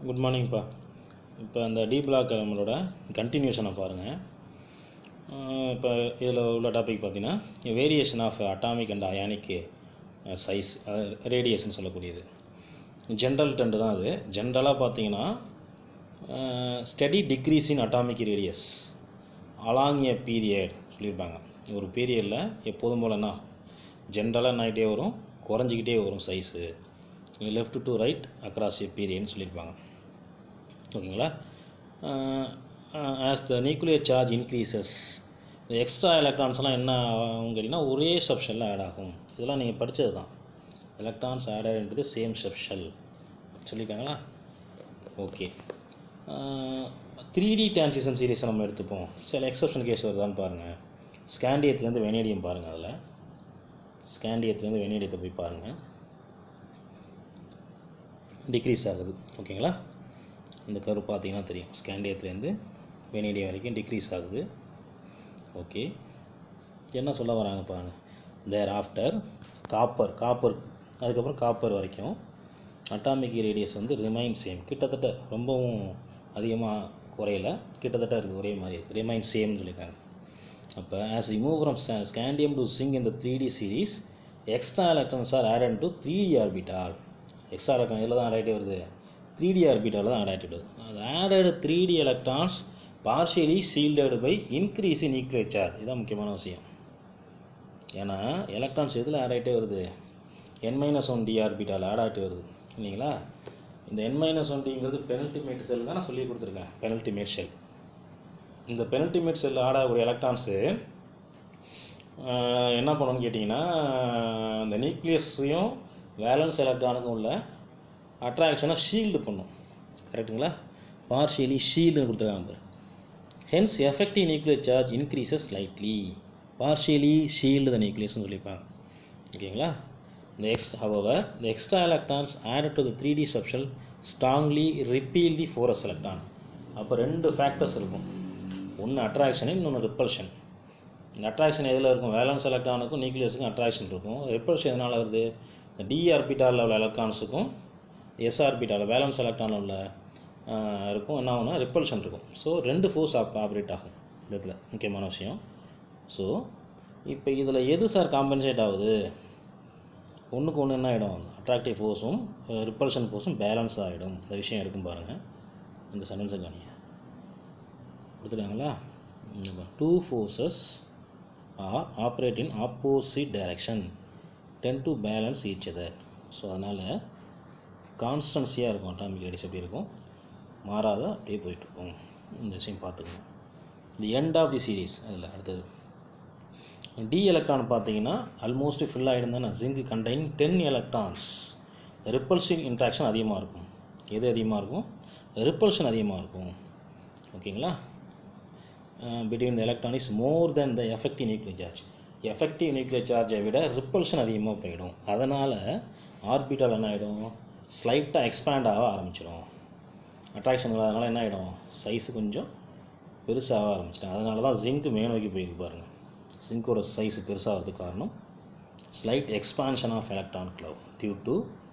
Good மார்னிங்ப்பா இப்போ அந்த D black நம்மளோட கண்டினியூஷனை பாருங்கள் இப்போ இதில் உள்ள டாபிக் பார்த்தீங்கன்னா variation of atomic and ionic size radiation சொல்லக்கூடியது ஜென்ரல் டென்ட் தான் அது ஜென்ரலாக பார்த்தீங்கன்னா steady decrease in atomic radius along a period சொல்லியிருப்பாங்க ஒரு பீரியடில் எப்போதும் போலன்னா ஜென்ரலாக என்ன ஆகிட்டே வரும் குறைஞ்சிக்கிட்டே வரும் size left to right across a பீரியட்னு சொல்லியிருப்பாங்க ஓகேங்களா as the nuclear charge increases இந்த எக்ஸ்ட்ரா எலக்ட்ரான்ஸ்லாம் என்ன ஆகும் கேட்டிங்கன்னா ஒரே சப்ஷனில் ஆட் ஆகும் இதெல்லாம் நீங்கள் படித்தது தான் எலக்ட்ரான்ஸ் ஆடன்றது சேம் சப்ஷல் சொல்லியிருக்காங்களா ஓகே த்ரீ டி டிரான்சிஷன் சீரீஸை நம்ம எடுத்துப்போம் சில எக்ஸப்ஷன் கேஸ் வருதான்னு பாருங்கள் ஸ்கேண்டியத்துலேருந்து வெனேடியம் பாருங்கள் அதில் ஸ்கேண்டியத்துலேருந்து வெனேடியத்தை போய் பாருங்கள் டிக்ரீஸ் ஆகுது ஓகேங்களா இந்த கரு பார்த்தீங்கன்னா தெரியும் ஸ்கேண்டியத்துலேருந்து வெனேடியம் வரைக்கும் டிக்ரீஸ் ஆகுது ஓகே என்ன சொல்ல வராங்க பாருங்கள் தேர் ஆஃப்டர் காப்பர் காப்பர் அதுக்கப்புறம் காப்பர் வரைக்கும் அட்டாமிக் ரேடியஸ் வந்து ரிமைன் சேம் கிட்டத்தட்ட ரொம்பவும் அதிகமாக குறையல கிட்டத்தட்ட இருக்குது ஒரே மாதிரி இருக்குது ரிமைன் சேம்னு சொல்லியிருக்காங்க அப்போ as we move from scandium to zinc இந்த three D series extra electrons are add to three D orbital extra electron இதில் தான் ஆட் ஆகிட்டே வருது த்ரீ டி ஆர்பிட்டால் தான் ஆட் ஆகிட்டு வருது அது added three D electrons partially shielded by increase in nuclear charge இதுதான் முக்கியமான விஷயம் ஏன்னா எலக்ட்ரான்ஸ் எதில் ஆட் ஆகிட்டே வருது N minus one D orbital add ஆகிட்டு வருது இல்லைங்களா இந்த என் மைனஸ் ஒன் டிங்கிறது பெனல்டிமேட் செல் தான் நான் சொல்லி கொடுத்துருக்கேன் பெனல்டிமேட் செல் இந்த பெனல்டிமேட் செல் ஆட் ஆகக்கூடிய எலக்ட்ரான்ஸு என்ன பண்ணணும்னு கேட்டிங்கன்னா இந்த நியூக்ளியஸையும் வேலன்ஸ் எலக்ட்ரானுக்கும் உள்ள அட்ராக்ஷனை ஷீல்டு பண்ணும் கரெக்டுங்களா பார்ஷியலி ஷீல்டுன்னு கொடுத்துருக்காங்க பாரு hence effective nuclear charge increases slightly partially shield the நியூக்ளியஸ்னு சொல்லியிருப்பாங்க ஓகேங்களா இந்த எக்ஸ் however the extra electrons add to the three D subshell strongly repel the four s electron அப்போ ரெண்டு ஃபேக்டர்ஸ் இருக்கும் ஒன்று அட்ராக்ஷன் இன்னொன்று ரிப்பல்ஷன் இந்த அட்ராக்ஷன் எதில் இருக்கும் வேலன்ஸ் எலக்ட்ரானுக்கும் நியூக்ளியஸுக்கும் அட்ராக்ஷன் இருக்கும் ரிப்பல்ஷன் எதனால் வருது இந்த டி ஆர்பிட்டாலில் உள்ள எலக்ட்ரான்ஸுக்கும் எஸ் ஆர்பிட்டாலில் வேலன்ஸ் எலக்ட்ரானில் உள்ள இருக்கும் என்ன ஆகும்னா ரிப்பல்ஷன் இருக்கும் ஸோ ரெண்டு ஃபோர்ஸ் ஆப் ஆப்ரேட் ஆகும் இந்த இடத்துல முக்கியமான விஷயம் ஸோ இப்போ இதில் எது சார் காம்பன்சேட் ஆகுது ஒன்றுக்கு ஒன்று என்ன ஆகிடும் அட்ராக்டிவ் ஃபோர்ஸும் ரிப்பல்ஷன் ஃபோர்ஸும் பேலன்ஸ் ஆகிடும் இந்த விஷயம் இருக்கும் பாருங்கள் இந்த சென்டென்ஸை கவனிங்க கொடுத்துருக்காங்களா two forces are operate in opposite direction tend to balance each other so அதனால் கான்ஸ்டன்சியாக இருக்கும் அட்டாமிக் ரேடியஸ் எப்படி இருக்கும் மாறாத அப்படியே போயிட்டுருக்கும் இந்த விஷயம் பார்த்துக்கணும் the end of the series அதில் அடுத்தது டி எலக்ட்ரான் பார்த்தீங்கன்னா ஆல்மோஸ்ட் ஃபில் ஆகிடும் தானே zinc contain ten electrons repulsive interaction அதிகமாக இருக்கும் எது அதிகமாக இருக்கும் ரிப்பல்ஷன் அதிகமாக இருக்கும் ஓகேங்களா between the electron is more then the effective nuclear charge effective nuclear சார்ஜை விட ரிப்பல்ஷன் அதிகமாக போயிடும் அதனால் ஆர்பிட்டால் என்ன ஆகிடும் ஸ்லைட்டாக எக்ஸ்பேண்ட் ஆக ஆரம்பிச்சிடும் அட்ராக்ஷன் இல்லாதனால என்ன ஆகிடும் சைஸு கொஞ்சம் பெருசாக ஆரம்பிச்சிடும் அதனால தான் ஜிங்க் மேனோக்கி போயிருக்கு பாருங்கள் ஜிங்கோட சைஸு பெருசாகிறதுக்கு காரணம் slight expansion of electron cloud due to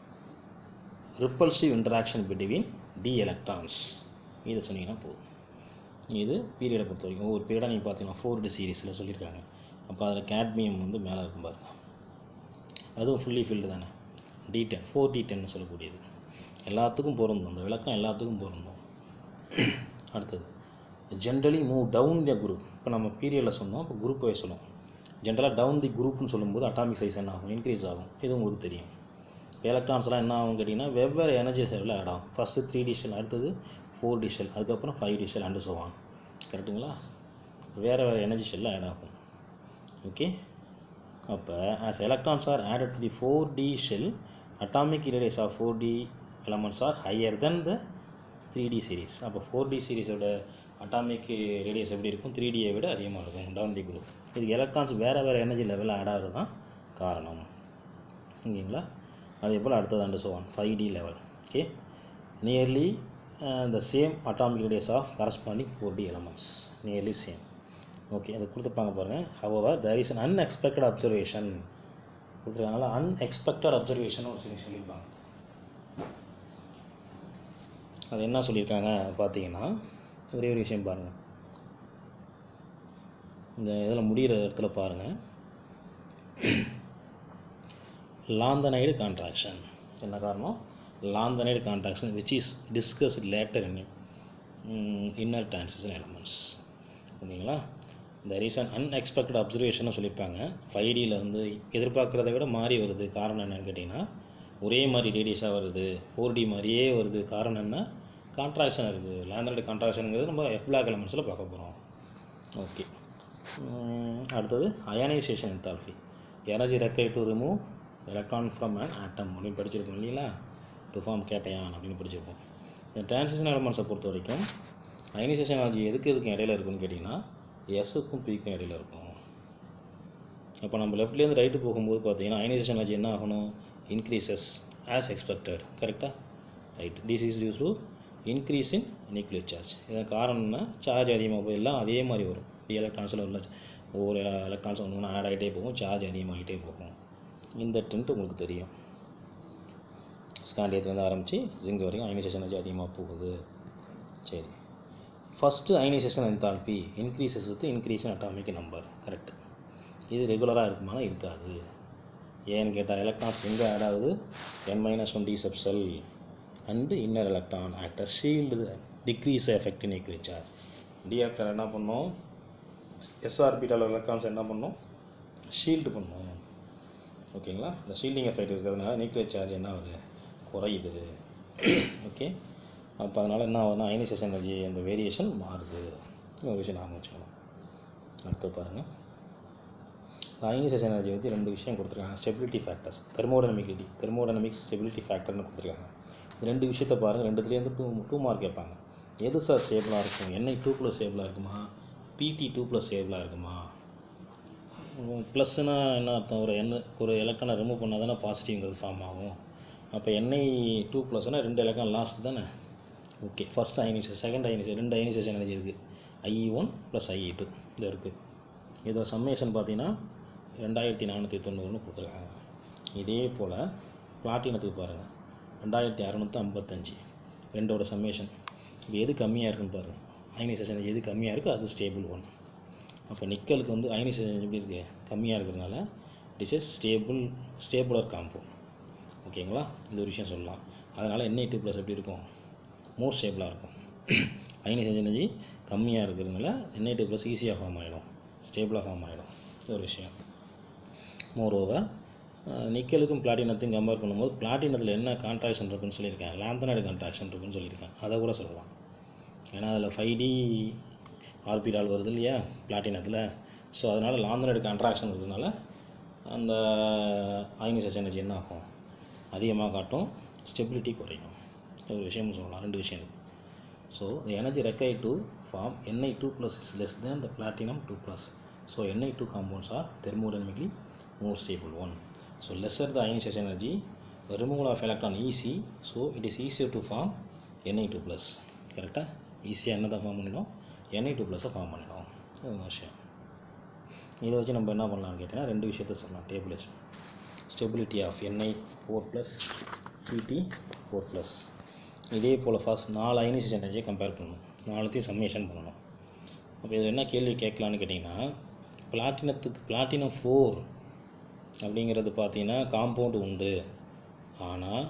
repulsive interaction between D electrons இதை சொன்னீங்கன்னா போதும் இது பீரியடை பொறுத்த வரைக்கும் ஒவ்வொரு பீரியடாக நீங்கள் பார்த்தீங்கன்னா ஃபோர் டி சீரீஸில் சொல்லியிருக்காங்க அப்போ அதில் கேட்மியம் வந்து மேலே இருக்கும் பாருங்க அதுவும் ஃபுல்லி ஃபில்டு தானே டி டென் ஃபோர் டி டென்னு சொல்லக்கூடியது எல்லாத்துக்கும் பொருந்தும் அந்த விளக்கம் எல்லாத்துக்கும் பொருந்தும் அடுத்தது generally move down the group இப்போ நம்ம பீரியடில் சொன்னோம் இப்போ குரூப் வைஸ் சொன்னோம் ஜென்ரலாக டவுன் தி குரூப்னு சொல்லும்போது அட்டாமிக் சைஸ் என்ன ஆகும் இன்க்ரீஸ் ஆகும் இது உங்களுக்கு தெரியும் எலக்ட்ரான்ஸ்லாம் என்ன ஆகும் கேட்டிங்கன்னா வெவ்வேறு எனர்ஜி செல்லில் ஆட் ஆகும் ஃபஸ்ட்டு த்ரீ டி ஷெல் அடுத்தது ஃபோர் டி ஷெல் அதுக்கப்புறம் five D shell and so on கரெக்டுங்களா வேறு வேறு எனர்ஜி ஷெல்லில் ஆட் ஆகும் ஓகே அப்போ as electrons are added to the four D shell atomic radius of four D elements are higher than the three D series அப்போ four D சீரீஸோட atomic radius எப்படி இருக்கும் த்ரீ டியை விட அதிகமாக இருக்கும் டவுன் தி குரூப் இதுக்கு எலக்ட்ரான்ஸ் வேறு வேறு எனர்ஜி லெவலில் ஆட் ஆகிறது தான் காரணம் ஓகேங்களா அதே போல் அடுத்தது and so on five D level okay nearly the same atomic radius of corresponding four D elements nearly same okay அதை கொடுத்துருப்பாங்க பாருங்கள் however there is an unexpected observation கொடுத்துருக்காங்களா அன்எக்ஸ்பெக்டட் அப்சர்வேஷன் ஒரு சொல்லி சொல்லியிருப்பாங்க அது என்ன சொல்லியிருக்காங்க பார்த்தீங்கன்னா ஒரே ஒரு விஷயம் பாருங்கள் இந்த இதில் முடிகிற இடத்துல பாருங்கள் லாந்தனைடு கான்ட்ராக்ஷன் என்ன காரணம் lanthanide contraction which is discuss later in inner transition elements ஓகேங்களா there is an unexpected observation சொல்லியிருப்பாங்க ஃபைவ் டியில் வந்து எதிர்பார்க்குறத விட மாறி வருது காரணம் என்னன்னு கேட்டிங்கன்னா ஒரே மாதிரி ரேடியஸாக வருது ஃபோர் டி மாதிரியே வருது காரணம் என்ன கான்ட்ராக்ஷன் இருக்குது லேண்டர்டு கான்ட்ராக்ஷனுங்கிறது நம்ம எஃப் பிளாக் எலமெண்ட்ஸில் பார்க்க போகிறோம் ஓகே அடுத்தது ionization enthalpy energy required to remove electron from an atom அப்படின்னு படிச்சிருக்கோம் இல்லைங்களா டு ஃபார்ம் கேட்டையான் அப்படின்னு படிச்சிருக்கோம் இந்த டிரான்சிஷன் எலமெண்ட்ஸை பொறுத்த வரைக்கும் அயனைசேஷன் எனர்ஜி எதுக்கு எதுக்கும் இடையில இருக்குன்னு கேட்டிங்கன்னா எஸ்ஸுக்கும் பிக்கும் இடையில இருக்கும் அப்போ நம்ம லெஃப்ட்லேருந்து ரைட்டு போகும்போது பார்த்தீங்கன்னா அயனைசேஷன் எனர்ஜி என்ன ஆகணும் இன்க்ரீசஸ் ஆஸ் எக்ஸ்பெக்டட் கரெக்டாக right this is dues to increase in nuclear charge இதன் காரணம்னா சார்ஜ் அதிகமாக போய் எல்லாம் அதே மாதிரி வரும் டி எலக்ட்ரான்ஸில் உள்ள ஒவ்வொரு எலக்ட்ரான்ஸ் ஒன்று ஒன்று ஆட் ஆகிட்டே போகும் சார்ஜ் அதிகமாகிட்டே போகும் இந்த டென்ட் உங்களுக்கு தெரியும் ஸ்காண்டியத்துலேருந்து ஆரம்பித்து ஜிங்க் வரைக்கும் அயனைசேஷன் எனர்ஜி அதிகமாக போகுது சரி first ionization enthalpy increases with increase in atomic number correct இது ரெகுலராக இருக்குமானா இருக்காது ஏன்னு கேட்டால் எலக்ட்ரான்ஸ் எங்கே ஆட் ஆகுது n minus one D subshell and inner electron actor shield decrease effect nuclear charge டிஆக்டர் என்ன பண்ணோம் எஸ்ஆர்பிட்டால் எலக்ட்ரான்ஸ் என்ன பண்ணோம் ஷீல்டு பண்ணோம் ஓகேங்களா இந்த ஷீல்டிங் எஃபெக்ட் இருக்கிறதுனால நியூக்ளியர் சார்ஜ் என்ன ஆகுது குறையுது ஓகே அப்போ அதனால் என்ன ஆகுதுன்னா அயனைசேஷன் எனர்ஜி அந்த வேரியேஷன் மாறுது ஒரு விஷயம் ஞாபகம் வச்சுக்கணும் அடுத்து பாருங்கள் அயனைசேஷன் எனர்ஜி வந்து ரெண்டு விஷயம் கொடுத்துருக்காங்க stability factors thermodynamically thermodynamics stability ஃபேக்டர்னு கொடுத்துருக்காங்க இந்த ரெண்டு விஷயத்தை பாருங்கள் ரெண்டுத்துலேருந்து டூ டூ மார்க் கேட்பாங்க எது சார் ஸ்டேபிளாக இருக்கும் என்ஐ டூ ப்ளஸ் ஸ்டேபிளாக இருக்குமா பிடி டூ ப்ளஸ் ஸ்டேபிளாக இருக்குமா ப்ளஸ்னா என்ன அர்த்தம் ஒரு எண்ணெய் ஒரு எலக்ட்ரானை ரிமூவ் பண்ணால் தானே பாசிட்டிவ்ங்கிறது ஃபார்ம் ஆகும் அப்போ என்ஐ டூ ப்ளஸ்னால் ரெண்டு எலக்ட்ரான் லாஸ்ட் தானே okay first ionization second ionization ரெண்டு அயனைசேஷன் எனர்ஜி இருக்குது IE one plus IE two இது இருக்குது இதோட சம்மேஷன் பார்த்தீங்கன்னா ரெண்டாயிரத்தி நானூற்றி தொண்ணூறுன்னு கொடுத்துருக்காங்க இதே போல் பிளாட்டினத்துக்கு பாருங்கள் ரெண்டாயிரத்தி அறநூற்றி ஐம்பத்தஞ்சு ரெண்டோட சம்மேஷன் இது எது கம்மியாக இருக்குன்னு பாருங்கள் அயனைசேஷன் எது கம்மியாக இருக்கோ அது ஸ்டேபிள் ஒன் அப்போ நிக்கலுக்கு வந்து அயனைசேஷன் எப்படி இருக்குது கம்மியாக இருக்கிறதுனால it is stable stabler compound ஓகேங்களா இந்த ஒரு விஷயம் சொல்லலாம் அதனால் என்ஐ டூ ப்ளஸ் எப்படி இருக்கும் மோர் ஸ்டேபிளாக இருக்கும் அயனைசேஷன் எனர்ஜி கம்மியாக இருக்கிறதுனால என்ஐ டூ ப்ளஸ் ஈஸியாக ஃபார்ம் ஆகிடும் ஸ்டேபிளாக ஃபார்ம் ஆகிடும் இது ஒரு விஷயம் மோர் ஓவர் நிக்கலுக்கும் பிளாட்டினத்தையும் கம்பேர் பண்ணும்போது பிளாட்டினத்தில் என்ன கான்ட்ராக்ஷன் இருக்குன்னு சொல்லியிருக்கேன் லாந்தனைடு கான்ட்ராக்ஷன் இருக்குன்னு சொல்லியிருக்கேன் அதை கூட சொல்லலாம் ஏன்னா அதில் ஃபைவ் டி ஆர்பிடால் வருது இல்லையா பிளாட்டினத்தில் ஸோ அதனால் லாந்தனைடு கான்ட்ராக்ஷன் இருக்கிறதுனால அந்த அயனைசேஷன் எனர்ஜி என்ன ஆகும் அதிகமாக காட்டும் ஸ்டெபிலிட்டி குறையும் ஒரு விஷயம் சொல்லலாம் ரெண்டு விஷயம் இருக்குது so the energy required to form Ni2 plus is less than the platinum 2 plus. So Ni2 compounds are thermodynamically more stable one. So lesser the ionization energy, the removal of electron easy, so it is easier to form Ni2 plus. கரெக்டாக ஈஸியாக என்னதான் form பண்ணிடும் Ni2 ப்ளஸை form பண்ணிடும் அது ஒரு விஷயம் இதை வச்சு நம்ம என்ன பண்ணலாம்னு கேட்டிங்கன்னா ரெண்டு விஷயத்த சொல்லலாம் டேபிளேஷன் stability of Ni four plus Pt four plus இதே போல் ஃபர்ஸ்ட் நாலு அயனைசேஷன் எனர்ஜியை கம்பேர் பண்ணணும் நாலுத்தையும் சம்மேஷன் பண்ணணும் அப்போ இதில் என்ன கேள்வி கேட்கலான்னு கேட்டிங்கன்னா பிளாட்டினத்துக்கு பிளாட்டினம் ஃபோர் அப்படிங்கிறது பார்த்தீங்கன்னா காம்பவுண்டு உண்டு ஆனால்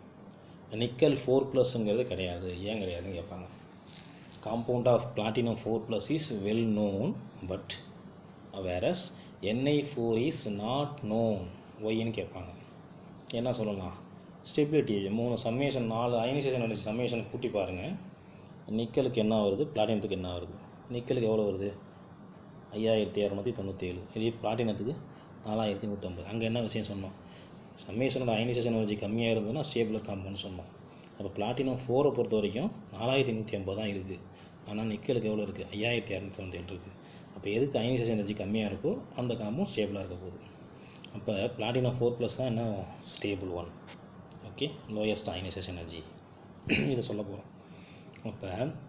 நிக்கல் ஃபோர் ப்ளஸ்ங்கிறது கிடையாது ஏன் கிடையாதுன்னு கேட்பாங்க compound of platinum four plus is well known but whereas Ni four is not known ஒய்ன்னு கேட்பாங்க என்ன சொல்லலாம் ஸ்டெபிலிட்டி மூணு சம்மேஷன் நாலு அயனைசேஷன் எனர்ஜி சம்மேஷன் கூட்டி பாருங்கள் நிக்கலுக்கு என்ன வருது பிளாட்டினத்துக்கு என்ன வருது நிக்கலுக்கு எவ்வளோ வருது ஐயாயிரத்தி இரநூத்தி தொண்ணூற்றி ஏழு இதே பிளாட்டினத்துக்கு நாலாயிரத்தி நூற்றம்பது அங்கே என்ன விஷயம் சொன்னோம் சம்மேஷனோட அயனைசேஷன் எனர்ஜி கம்மியாக இருந்ததுன்னா ஸ்டேபிளர் காம்பவுண்ட் சொன்னோம் அப்போ பிளாட்டினம் ஃபோரை பொறுத்த வரைக்கும் நாலாயிரத்தி நூற்றி ஐம்பது தான் இருக்குது ஆனால் நிக்கலுக்கு எவ்வளோ இருக்குது ஐயாயிரத்தி இரநூத்தி தொண்ணூற்றி ஏழு இருக்குது அப்போ எதுக்கு அயனைசேஷன் எனர்ஜி கம்மியாக இருக்கோ அந்த காம்பவுண்ட் ஸ்டேபிளாக இருக்க போகுது அப்போ பிளாட்டினம் ஃபோர் ப்ளஸ் தான் என்ன stable one okay lowest ionization energy இதை சொல்ல போகிறோம் அப்போ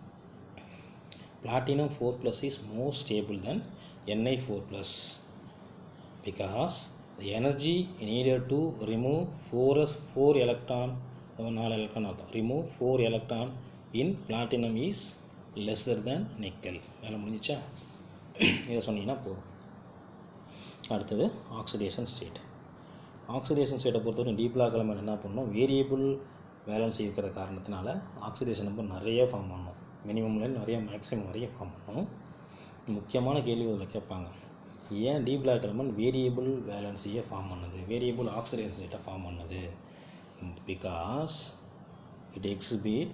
platinum 4 plus is more stable than Ni 4 plus because the energy needed to remove 4s 4 electron நாலு எலக்ட்ரான் அர்த்தம் remove four electron in platinum is lesser than nickel வேலை முடிஞ்சிச்சா இதை சொன்னீங்கன்னா போதும் அடுத்தது ஆக்சிடேஷன் ஸ்டேட் ஆக்சிடேஷன் ஸ்டேட்டை பொறுத்தவரைக்கும் டீப் பிளாக் எலமெண்ட் என்ன பண்ணணும் வேரியபிள் பேலன்ஸ் இருக்கிற காரணத்தினால ஆக்சிடேஷன் நம்பர் நிறைய ஃபார்ம் பண்ணணும் மினிமம்லேருந்து நிறைய மேக்ஸிமம் நிறைய ஃபார்ம் பண்ணணும் முக்கியமான கேள்வி இதில் கேட்பாங்க ஏன் டீப் பிளாக் எலமெண்ட் வேரியபிள் வேலன்ஸையே ஃபார்ம் பண்ணுது வேரியபிள் ஆக்சிடேஷன் ஸ்டேட்டை ஃபார்ம் பண்ணுது because it exhibit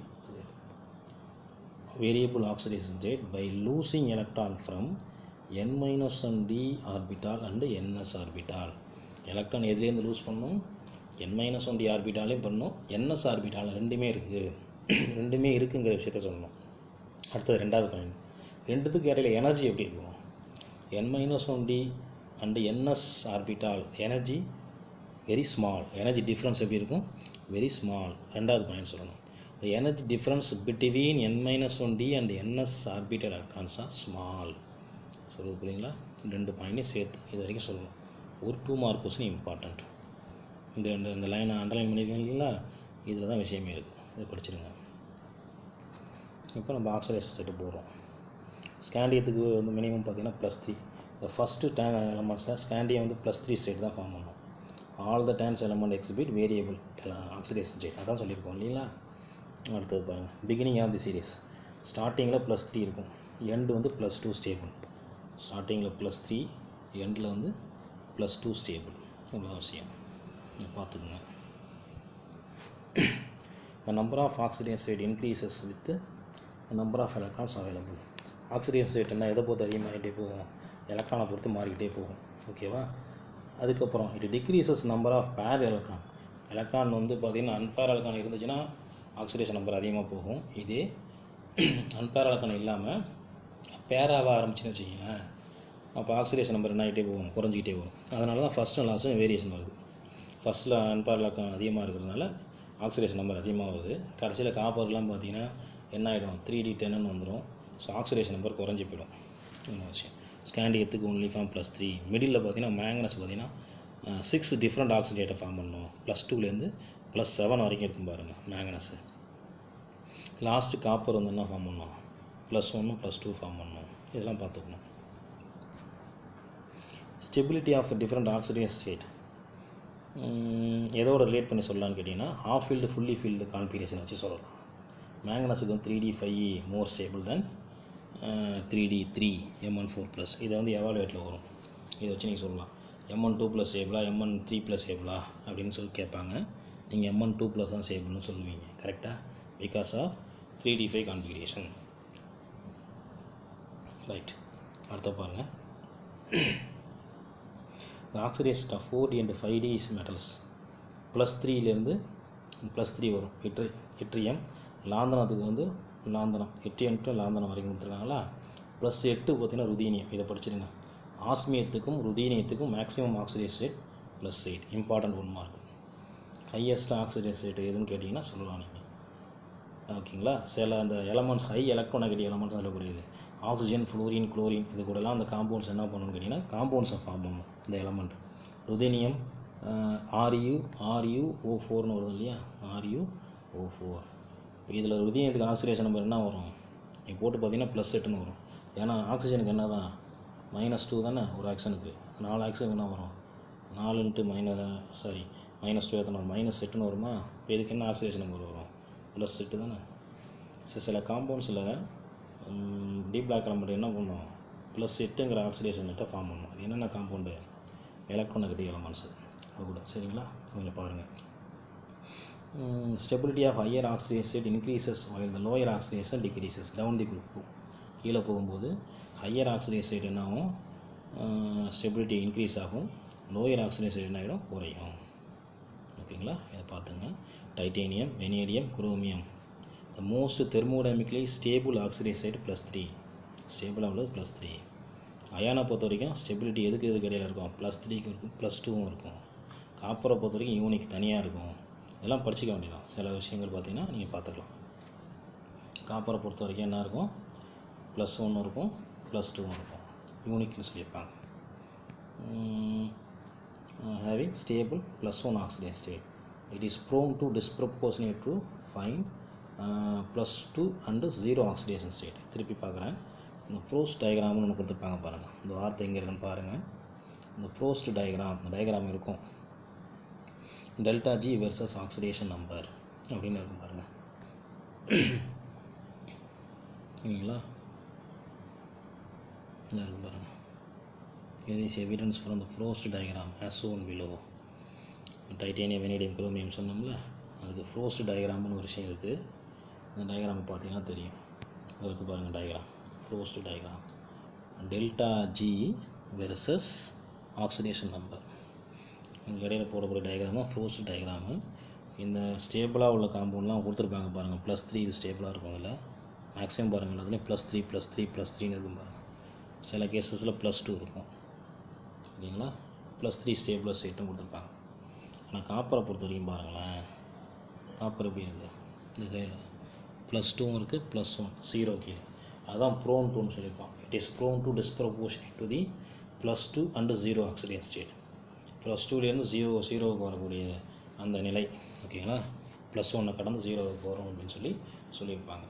variable oxidation state by losing electron from n minus 1 d orbital and ns orbital electron எதுலேருந்து லூஸ் பண்ணும் n மைனஸ் ஒன் டி ஆர்பிட்டாலையும் பண்ணும் ns orbital ரெண்டுமே இருக்குது ரெண்டுமே இருக்குங்கிற விஷயத்த சொல்லணும் அடுத்தது ரெண்டாவது பாயிண்ட் ரெண்டுத்துக்கு இடையில எனர்ஜி எப்படி இருக்கும் n minus one D and n s orbital energy very small energy difference எப்படி இருக்கும் வெரி ஸ்மால் ரெண்டாவது பாயிண்ட் சொல்லணும் the energy difference between n minus 1d and ns orbital electrons are small சொல்லுது புரியுங்களா ரெண்டு பாயிண்ட்டையும் சேர்த்து இது வரைக்கும் சொல்லணும் ஒரு டூ மார்க் கொஸ்டின் இம்பார்ட்டண்ட் இந்த ரெண்டு இந்த லைனை அண்டர்லைன் பண்ணியிருக்கீங்க இல்லைங்களா இதில் தான் விஷயமே இருக்குது இதை படிச்சிருங்க இப்போ நம்ம ஆக்சிடேஷன் ஸ்டேட்டு போகிறோம் ஸ்கேண்டியத்துக்கு வந்து மினிமம் பார்த்தீங்கன்னா ப்ளஸ் த்ரீ இந்த ஃபஸ்ட்டு டேன் எலமெண்ட்ஸில் ஸ்கேண்டியம் வந்து ப்ளஸ் த்ரீ ஸ்டேட் தான் ஃபார்ம் பண்ணும் all the tens element exhibit variable oxidation state அதான் சொல்லியிருக்கோம் இல்லைங்களா அடுத்தது பாருங்கள் பிகினிங் ஆஃப் தி சீரீஸ் ஸ்டார்டிங்கில் ப்ளஸ் த்ரீ இருக்கும் எண்டு வந்து ப்ளஸ் டூ ஸ்டேபிள் ஸ்டார்டிங்கில் ப்ளஸ் த்ரீ எண்டில் வந்து ப்ளஸ் டூ ஸ்டேபிள் இவ்வளோ விஷயம் இதை பார்த்துக்குங்க the number of oxidation state increases with the number of electrons available oxidation state என்ன எதை பொறுத்து அதிகமாகிட்டே போகும் எலக்ட்ரானை பொறுத்து மாறிக்கிட்டே போகும் ஓகேவா அதுக்கப்புறம் இது decreases number of pair electron electron வந்து பார்த்திங்கன்னா அன்பேர் எலக்ட்ரான் இருந்துச்சுன்னா ஆக்சிடேஷன் நம்பர் அதிகமாக போகும் இதே அன்பேர் எலக்ட்ரான் இல்லாமல் பேராக ஆரம்பிச்சுன்னு வச்சுக்கோங்களேன் அப்போ ஆக்சிடேஷன் நம்பர் என்ன ஆகிட்டே போகும் குறைஞ்சிக்கிட்டே வரும் அதனால தான் ஃபஸ்ட் அண்ட் லாஸ்ட்டும் வேரியேஷன் வருது ஃபஸ்ட்டில் அன்பேர் எலக்ட்ரான் அதிகமாக இருக்கிறதுனால ஆக்சிடேஷன் நம்பர் அதிகமாக வருது கடைசியில் காப்பர்லாம் பார்த்தீங்கன்னா என்ன ஆகிடும் த்ரீ டி டென்னு வந்துடும் ஸோ ஆக்சிடேஷன் நம்பர் குறைஞ்சி போயிடும் இந்த விஷயம் ஸ்கேண்டியத்துக்கு only form plus three middle பார்த்தீங்கன்னா மேங்கனஸ் பார்த்தீங்கன்னா சிக்ஸ் டிஃப்ரெண்ட் ஆக்சிடேட்டை ஃபார்ம் பண்ணணும் ப்ளஸ் டூலேருந்து ப்ளஸ் செவன் வரைக்கும் இருக்கும் பாருங்கள் மேங்கனஸு லாஸ்ட்டு காப்பர் வந்து என்ன ஃபார்ம் பண்ணணும் ப்ளஸ் ஒன்று ப்ளஸ் டூ ஃபார்ம் பண்ணணும் இதெல்லாம் பார்த்துக்கணும் stability of different oxidation state எதோட ரிலேட் பண்ணி சொல்லலாம்னு கேட்டிங்கன்னா half filled fully filled configuration வச்சு சொல்லலாம் மேங்கனஸுக்கு வந்து three D five more stable than three D three Mn four plus இதை வந்து எவாலுவேட்டில் வரும் இதை வச்சு நீங்கள் சொல்லலாம் எம்ஒன் டூ ப்ளஸ் சேபிளா எம்ஒன் த்ரீ ப்ளஸ் சேபிளா அப்படின்னு சொல்லி கேட்பாங்க நீங்கள் எம்ஒன் டூ ப்ளஸ் தான் சேபிள்னு சொல்லுவீங்க கரெக்டாக because of three D five configuration right அடுத்த பாருங்கள் the oxidation of 4D and 5D is metals plus த்ரீலேருந்து ப்ளஸ் த்ரீ வரும் எட்ரி எட்ரியம் லாந்தனத்துக்கு வந்து லாந்தனம் எட்ரியம் டு லாந்தனம் வரைக்கும் கொடுத்துருக்காங்களா ப்ளஸ் எட்டு பார்த்தீங்கன்னா ருதீனியம் இதை படிச்சிடுங்க ஆஸ்மியத்துக்கும் ருதீனியத்துக்கும் maximum oxidation rate plus eight important one mark highest oxidation rate எதுன்னு கேட்டிங்கன்னா சொல்லலாம் நீங்கள் ஓகேங்களா சில அந்த எலமெண்ட்ஸ் ஹை எலக்ட்ரோநெகட்டிவ் எலமெண்ட்ஸ் சொல்லக்கூடியது ஆக்சிஜன் ஃப்ளோரின் குளோரின் இது கூடலாம் அந்த காம்பவுண்ட்ஸ் என்ன பண்ணணும்னு கேட்டிங்கன்னா காம்பவுண்ட்ஸை ஃபார்ம் பண்ணும் இந்த எலமெண்ட் ருதேனியம் ஆர்யூ ஆர்யூ ஓ ஃபோர்னு வருது இல்லையா ஆர்யூ ஓ ஃபோர் இப்போ இதில் ருதீனியத்துக்கு ஆக்சிடேஷன் நம்பர் என்ன வரும் நீ போட்டு பார்த்தீங்கன்னா ப்ளஸ் எட்டுன்னு வரும் ஏன்னா ஆக்சிஜனுக்கு என்ன தான் மைனஸ் டூ தானே ஒரு ஆக்சனுக்கு நாலு ஆக்சனுக்கு என்ன வரும் நாலு into minus sorry minus two எத்தனை மைனஸ் எட்டுன்னு வருமா இப்போ இதுக்கு என்ன ஆக்சிடேஷன் நம்பர் வரும் ப்ளஸ் எட்டு தானே சரி சில காம்பவுண்ட்ஸில் டீப் பிளாக் எலமெண்ட் என்ன பண்ணும் ப்ளஸ் எட்டுங்கிற ஆக்சிடேஷன் நெட்டை ஃபார்ம் பண்ணும் அது என்னென்ன காம்பவுண்டு எலக்ட்ரோநெகட்டிவ் எலமெண்ட்ஸு அது கூட சரிங்களா கொஞ்சம் பாருங்கள் stability of higher oxidation state increases while the lower oxidation decreases down the group கீழே போகும்போது ஹையர் ஆக்சிடேஷன் ஸ்டேட் என்ன ஆகும் ஸ்டெபிலிட்டி இன்க்ரீஸ் ஆகும் லோயர் ஆக்சிடேஷன் ஸ்டேட் என்ன ஆகிடும் குறையும் ஓகேங்களா இதை பார்த்துங்க titanium vanadium chromium the most thermodynamically stable oxidize side plus three ஸ்டேபிளாக உள்ளது ப்ளஸ் த்ரீ அயானை பொறுத்த வரைக்கும் ஸ்டெபிலிட்டி எதுக்கு எதுக்கு இடையில இருக்கும் ப்ளஸ் த்ரீக்கு இருக்கும் ப்ளஸ் டூவும் இருக்கும் காப்பரை பொறுத்த வரைக்கும் யூனிக் தனியாக இருக்கும் இதெல்லாம் படிச்சிக்க வேண்டியதான் சில விஷயங்கள் பார்த்தீங்கன்னா நீங்கள் பார்த்துக்கலாம் காப்பரை பொறுத்த வரைக்கும் என்ன இருக்கும் ப்ளஸ் ஒன்று இருக்கும் ப்ளஸ் டூவும் இருக்கும் யூனிக்னு சொல்லியிருப்பாங்க having stable plus 1 oxidation state. It is prone to disproportionate to fine plus two and zero oxidation state திருப்பி பார்க்குறேன் இந்த ப்ரோஸ் டயக்ராம்னு ஒன்று கொடுத்துருப்பாங்க பாருங்கள் இந்த வார்த்தை எங்கே இருக்குன்னு பாருங்கள் இந்த ப்ரோஸ்ட் டயக்ராம் இந்த டயக்ராம் இருக்கும் delta G versus oxidation number அப்படின்னு இருக்கும் பாருங்கள் சரிங்களா இதாக இருக்கும் பாருங்கள் இது is evidence from the Frost diagram as shown below titanium vanadium chromium சொன்னோம்ல அதுக்கு ஃப்ரோஸ்ட் டயக்ராம்னு ஒரு விஷயம் இருக்குது அந்த டயக்ராம் பார்த்தீங்கன்னா தெரியும் அதுக்கு பாருங்கள் diagram Frost diagram delta G versus oxidation number உங்களுக்கு இடையில போடக்கூடிய டயக்ராம் தான் ஃப்ரோஸ்ட் டயக்ராமு இந்த ஸ்டேபிளாக உள்ள காம்பவுண்ட்லாம் கொடுத்துருப்பாங்க பாருங்கள் ப்ளஸ் த்ரீ இது ஸ்டேபிளாக இருக்கும் அதில் மேக்ஸிமம் பாருங்கள் அதுலேயும் plus three plus three plus த்ரீன்னு இருக்கும் பாருங்கள் சில கேசஸில் ப்ளஸ் டூ இருக்கும் சரிங்களா ப்ளஸ் த்ரீ ஸ்டேபிளர் ஸ்டேட்டும் கொடுத்துருப்பாங்க ஆனால் காப்பரை பொறுத்த வரைக்கும் பாருங்களேன் காப்பர் எப்படி இருக்குது இந்த கையில் ப்ளஸ் டூவும் இருக்குது ப்ளஸ் ஒன் ஜீரோ கீழே அதான் ப்ரோன் டூன்னு சொல்லியிருப்பான் it is prone to disproportion to the plus two and zero accident state plus டூலேருந்து ஜீரோ ஜீரோவுக்கு வரக்கூடிய அந்த நிலை ஓகேங்களா ப்ளஸ் ஒன்னை கடந்து ஜீரோவுக்கு வரும் அப்படின்னு சொல்லி சொல்லியிருப்பாங்க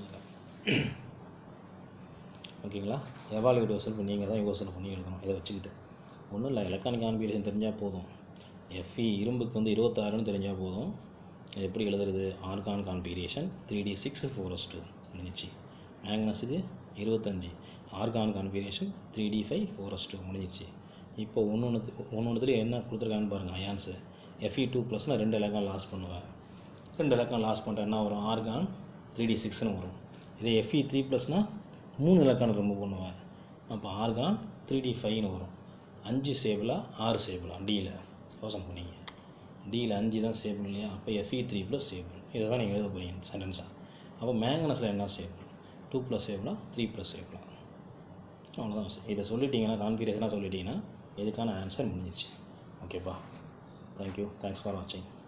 ஓகேங்களா எவாலுவேட் யோசனை நீங்கள் தான் யோசனை பண்ணி எழுதணும் இதை வச்சுக்கிட்டு ஒன்றும் இல்லை எலக்ட்ரானிக் கான்பிகரேஷன் தெரிஞ்சால் போதும் எஃப்இ இரும்புக்கு வந்து இருபத்தாறுன்னு தெரிஞ்சால் போதும் இது எப்படி எழுதுறது argon configuration three D six four S two முடிஞ்சிச்சு மேக்னஸுக்கு இருபத்தஞ்சி argon configuration three D five four S two முடிஞ்சிச்சு இப்போ ஒன்று ஒன்று ஒன்று ஒன்றுத்துலேயும் என்ன கொடுத்துருக்காங்கன்னு பாருங்கள் அயான்ஸு எஃப்இ டூ ப்ளஸ்னால் ரெண்டு எலக்ட்ரான் லாஸ் பண்ணுவேன் ரெண்டு எலக்ட்ரான் லாஸ் பண்ணிட்டா என்ன வரும் ஆர்கான் த்ரீ டி சிக்ஸ்னு வரும் இதே எஃப்இ த்ரீ ப்ளஸ்னால் மூணு எலக்ட்ரான் ரிமூவ் பண்ணுவேன் அப்போ ஆர்கான் த்ரீ டி ஃபைவ்னு வரும் அஞ்சு ஸ்டேபிளாக ஆறு ஸ்டேபிளாக டியில் யோசனை பண்ணிங்க டியில் அஞ்சு தான் ஸ்டேபிள் இல்லையா அப்போ எஃப்இ த்ரீ ப்ளஸ் ஸ்டேபிள் இதை தான் நீங்கள் எழுத போறீங்க சென்டென்ஸாக அப்போ மேங்கனஸில் என்ன ஸ்டேபிள் டூ ப்ளஸ் ஸ்டேபிளா த்ரீ ப்ளஸ் ஸ்டேபிளா அவ்வளோதான் இதை சொல்லிட்டீங்கன்னா கான்ஃபிகரேஷனாக சொல்லிட்டீங்கன்னா இதுக்கான ஆன்சர் முடிஞ்சிச்சு ஓகேப்பா தேங்க்யூ தேங்க்ஸ் ஃபார் வாட்சிங்